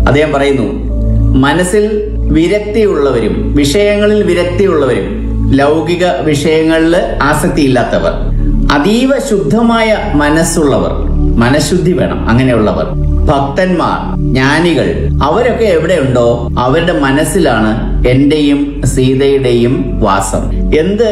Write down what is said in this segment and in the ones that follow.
അദ്ദേഹം പറയുന്നു മനസ്സിൽ വിരക്തിയുള്ളവരും വിഷയങ്ങളിൽ വിരക്തിയുള്ളവരും ലൗകിക വിഷയങ്ങളിൽ ആസക്തിയില്ലാത്തവർ അതീവ ശുദ്ധമായ മനസ്സുള്ളവർ മനഃശുദ്ധി വേണം അങ്ങനെയുള്ളവർ ഭക്തന്മാർ ജ്ഞാനികൾ അവരൊക്കെ എവിടെയുണ്ടോ അവരുടെ മനസ്സിലാണ് എന്റെയും സീതയുടെയും വാസം എന്ത്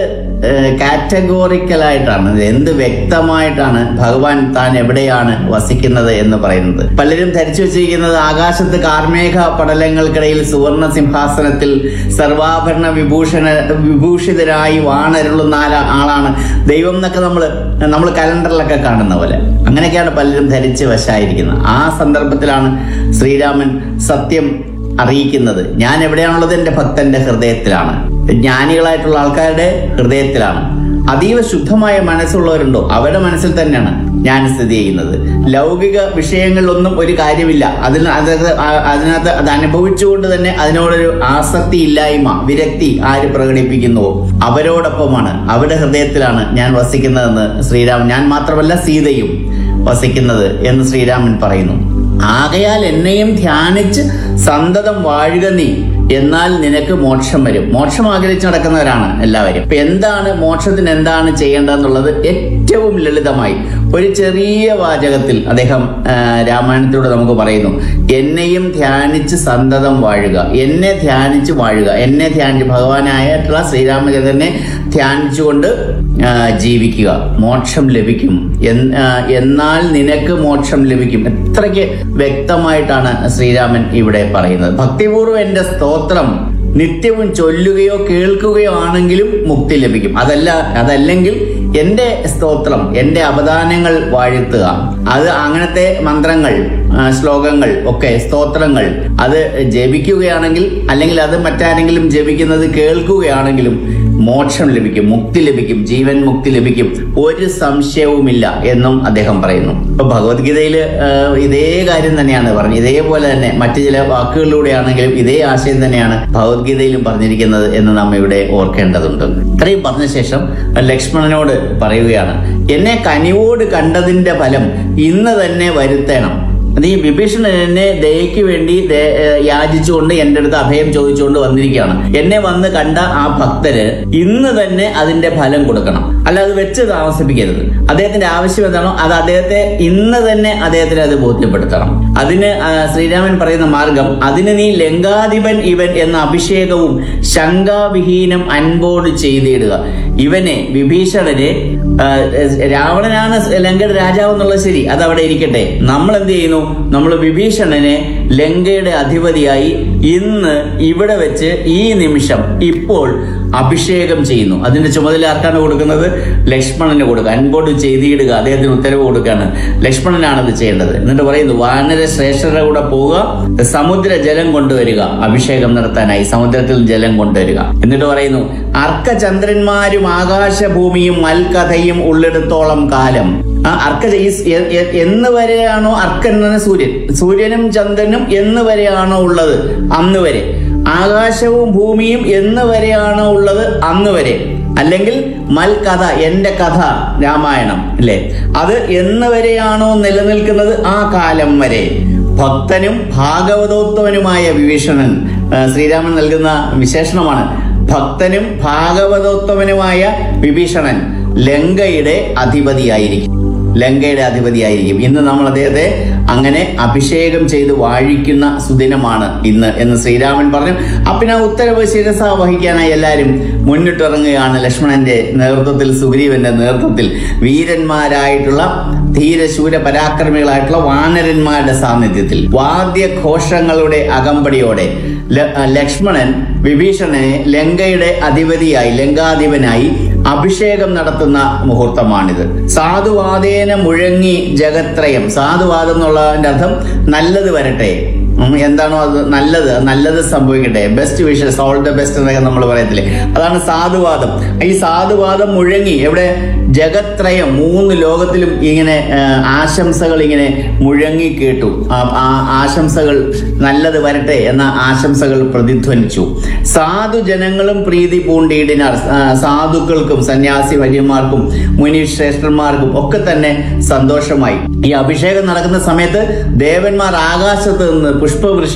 കാറ്റഗോറിക്കലായിട്ടാണ് എന്ത് വ്യക്തമായിട്ടാണ് ഭഗവാൻ താൻ എവിടെയാണ് വസിക്കുന്നത് എന്ന് പറയുന്നത് പലരും ധരിച്ചു വെച്ചിരിക്കുന്നത് ആകാശത്ത് കാർമേഘ പടലങ്ങൾക്കിടയിൽ സുവർണ സിംഹാസനത്തിൽ സർവാഭരണ വിഭൂഷണ വിഭൂഷിതരായി വാണരുളുന്ന ആല- ആളാണ് ദൈവം എന്നൊക്കെ നമ്മൾ നമ്മൾ കലണ്ടറിലൊക്കെ കാണുന്ന പോലെ അങ്ങനെയൊക്കെയാണ് പലരും ധരിച്ച് വശായിരിക്കുന്നത് ആ സന്ദർഭത്തിലാണ് ശ്രീരാമൻ സത്യം അറിയിക്കുന്നത് ഞാൻ എവിടെയാണുള്ളത് എൻ്റെ ഭക്തന്റെ ഹൃദയത്തിലാണ് ജ്ഞാനികളായിട്ടുള്ള ആൾക്കാരുടെ ഹൃദയത്തിലാണ് അതീവ ശുദ്ധമായ മനസ്സുള്ളവരുണ്ടോ അവരുടെ മനസ്സിൽ തന്നെയാണ് ഞാൻ സ്ഥിതി ചെയ്യുന്നത് ലൗകിക വിഷയങ്ങളിലൊന്നും ഒരു കാര്യമില്ല അതിന് അതായത് ആ- അതിനകത്ത് അത് അനുഭവിച്ചുകൊണ്ട് തന്നെ അതിനോടൊരു ആസക്തി ഇല്ലായ്മ വിരക്തി ആര് പ്രകടിപ്പിക്കുന്നുവോ അവരോടൊപ്പമാണ് അവരുടെ ഹൃദയത്തിലാണ് ഞാൻ വസിക്കുന്നതെന്ന് ശ്രീരാമൻ ഞാൻ മാത്രമല്ല സീതയും വസിക്കുന്നത് എന്ന് ശ്രീരാമൻ പറയുന്നു ആകയാൽ എന്നെയും ധ്യാനിച്ച് സന്തതം വാഴുക നീ എന്നാൽ നിനക്ക് മോക്ഷം വരും മോക്ഷം ആഗ്രഹിച്ച് നടക്കുന്നവരാണ് എല്ലാവരും ഇപ്പൊ എന്താണ് മോക്ഷത്തിന് എന്താണ് ചെയ്യേണ്ടതെന്നുള്ളത് ഏറ്റവും ലളിതമായി ഒരു ചെറിയ വാചകത്തിൽ അദ്ദേഹം ആ, രാമായണത്തിലൂടെ നമുക്ക് പറയുന്നു എന്നെയും ധ്യാനിച്ച് സന്തതം വാഴുക എന്നെ ധ്യാനിച്ച് വാഴുക എന്നെ ധ്യാനിച്ച് ഭഗവാനായിട്ടുള്ള ശ്രീരാമചന്ദ്രനെ ധ്യാനിച്ചുകൊണ്ട് ആ, ജീവിക്കുക മോക്ഷം ലഭിക്കും എൻ- ആ, എന്നാൽ നിനക്ക് മോക്ഷം ലഭിക്കും എത്രയ്ക്ക് വ്യക്തമായിട്ടാണ് ശ്രീരാമൻ ഇവിടെ പറയുന്നത് ഭക്തിപൂർവ്വം എന്റെ സ്തോത്രം നിത്യവും ചൊല്ലുകയോ കേൾക്കുകയോ ആണെങ്കിലും മുക്തി ലഭിക്കും അതല്ല അതല്ലെങ്കിൽ എന്റെ സ്തോത്രം എന്റെ അവദാനങ്ങൾ വാഴ്ത്തുക അത് അങ്ങനത്തെ മന്ത്രങ്ങൾ ആ, ശ്ലോകങ്ങൾ ഒക്കെ സ്തോത്രങ്ങൾ അത് ജപിക്കുകയാണെങ്കിൽ അല്ലെങ്കിൽ അത് മറ്റാരെങ്കിലും ജപിക്കുന്നത് കേൾക്കുകയാണെങ്കിലും മോക്ഷം ലഭിക്കും മുക്തി ലഭിക്കും ജീവൻ മുക്തി ലഭിക്കും ഒരു സംശയവുമില്ല എന്നും അദ്ദേഹം പറയുന്നു അപ്പൊ ഭഗവത്ഗീതയിൽ ഇതേ കാര്യം തന്നെയാണ് പറഞ്ഞത് ഇതേപോലെ തന്നെ മറ്റു ചില വാക്കുകളിലൂടെയാണെങ്കിലും ഇതേ ആശയം തന്നെയാണ് ഭഗവത്ഗീതയിലും പറഞ്ഞിരിക്കുന്നത് എന്ന് നാം ഇവിടെ ഓർക്കേണ്ടതുണ്ട് ഇത്രയും പറഞ്ഞ ശേഷം ലക്ഷ്മണനോട് പറയുകയാണ് എന്നെ കനിവോട് കണ്ടതിന്റെ ഫലം ഇന്ന് തന്നെ വരുത്തണം അത് ഈ വിഭീഷണൻ എന്നെ ദയയ്ക്ക് വേണ്ടി ദേ- ഏഹ് യാചിച്ചുകൊണ്ട് എന്റെ അടുത്ത് അഭയം ചോദിച്ചുകൊണ്ട് വന്നിരിക്കുകയാണ് എന്നെ വന്ന് കണ്ട ആ ഭക്തര് ഇന്ന് തന്നെ അതിന്റെ ഫലം കൊടുക്കണം അല്ല അത് വെച്ച് താമസിപ്പിക്കരുത് അദ്ദേഹത്തിന്റെ ആവശ്യം എന്താണോ അത് അദ്ദേഹത്തെ ഇന്ന് തന്നെ അദ്ദേഹത്തിന് അത് ബോധ്യപ്പെടുത്തണം അതിന് ആ, ശ്രീരാമൻ പറയുന്ന മാർഗം അതിന് നീ ലങ്കാധിപൻ ഇവൻ എന്ന അഭിഷേകവും ശങ്കാവിഹീനം അൻപോട് ചെയ്തിടുക ഇവനെ വിഭീഷണനെ ആ, രാവണനാണ് ലങ്കയുടെ രാജാവ് എന്നുള്ളത് ശരി അത് അവിടെ ഇരിക്കട്ടെ നമ്മൾ എന്ത് ചെയ്യുന്നു നമ്മൾ വിഭീഷണനെ ലങ്കയുടെ അധിപതിയായി ഇന്ന് ഇവിടെ വെച്ച് ഈ നിമിഷം ഇപ്പോൾ അഭിഷേകം ചെയ്യുന്നു അതിന്റെ ചുമതല ആർക്കാണ് കൊടുക്കുന്നത് ലക്ഷ്മണന് കൊടുക്കുക അൻപോട് ചെയ്തിടുക അദ്ദേഹത്തിന് ഉത്തരവ് കൊടുക്കുകയാണ് ലക്ഷ്മണനാണ് ഇത് ചെയ്യേണ്ടത് എന്നിട്ട് പറയുന്നു വാനര ശ്രേഷ്ഠരുടെ കൂടെ പോവുക സമുദ്ര ജലം കൊണ്ടുവരിക അഭിഷേകം നടത്താനായി സമുദ്രത്തിൽ ജലം കൊണ്ടുവരിക എന്നിട്ട് പറയുന്നു അർക്കചന്ദ്രന്മാരും ആകാശഭൂമിയും മൽക്കഥയും ഉള്ളിടത്തോളം കാലം ആ അർക്ക ഈ സ് എ- എ- എന്ന് വരെയാണോ അർക്കൻ എന്ന് പറഞ്ഞാൽ സൂര്യൻ സൂര്യനും ചന്ദ്രനും എന്ന് വരെയാണോ ഉള്ളത് അന്ന് വരെ ആകാശവും ഭൂമിയും എന്ന് വരെയാണോ ഉള്ളത് അന്ന് വരെ അല്ലെങ്കിൽ മൽ കഥ എന്റെ കഥ രാമായണം അല്ലേ അത് എന്ന് വരെയാണോ നിലനിൽക്കുന്നത് ആ കാലം വരെ ഭക്തനും ഭാഗവതോത്വനുമായ വിഭീഷണൻ ആ, ശ്രീരാമൻ നൽകുന്ന വിശേഷണമാണ് ഭക്തനും ഭാഗവതോത്തമനുമായ വിഭീഷണൻ ലങ്കയുടെ അധിപതിയായിരിക്കും ലങ്കയുടെ അധിപതിയായിരിക്കും ഇന്ന് നമ്മൾ അദ്ദേഹത്തെ അങ്ങനെ അഭിഷേകം ചെയ്ത് വാഴിക്കുന്ന സുദിനമാണ് ഇന്ന് എന്ന് ശ്രീരാമൻ പറഞ്ഞു അപ്പിന് ആ ഉത്തരവ് ശിരസ വഹിക്കാനായി എല്ലാവരും മുന്നിട്ടിറങ്ങുകയാണ് ലക്ഷ്മണന്റെ നേതൃത്വത്തിൽ സുഗ്രീവന്റെ നേതൃത്വത്തിൽ വീരന്മാരായിട്ടുള്ള ധീരശൂര പരാക്രമികളായിട്ടുള്ള വാനരന്മാരുടെ സാന്നിധ്യത്തിൽ വാദ്യഘോഷങ്ങളുടെ അകമ്പടിയോടെ ല- ലക്ഷ്മണൻ വിഭീഷണനെ ലങ്കയുടെ അധിപതിയായി ലങ്കാധിപനായി അഭിഷേകം നടത്തുന്ന മുഹൂർത്തമാണിത് സാധുവാദേന മുഴങ്ങി ജഗത്രയം സാധുവാദം എന്നുള്ളതിന്റെ അർത്ഥം നല്ലത് വരട്ടെ ഉം, എന്താണോ അത് നല്ലത് നല്ലത് സംഭവിക്കട്ടെ best wishes all the best എന്നൊക്കെ നമ്മൾ പറയത്തില്ലേ അതാണ് സാധുവാദം ഈ സാധുവാദം മുഴങ്ങി എവിടെ ജഗത്രയം മൂന്ന് ലോകത്തിലും ഇങ്ങനെ ആ, ആശംസകൾ ഇങ്ങനെ മുഴങ്ങി കേട്ടു ആ ആ ആശംസകൾ നല്ലത് വരട്ടെ എന്ന ആശംസകൾ പ്രതിധ്വനിച്ചു സാധു ജനങ്ങളും പ്രീതി പൂണ്ടിയിടിനാർ ആ, സാധുക്കൾക്കും സന്യാസി വര്യന്മാർക്കും മുനി ശ്രേഷ്ഠന്മാർക്കും ഒക്കെ തന്നെ സന്തോഷമായി ഈ അഭിഷേകം നടക്കുന്ന സമയത്ത് ദേവന്മാർ ആകാശത്ത് നിന്ന് പുഷ്പവൃഷ്ടി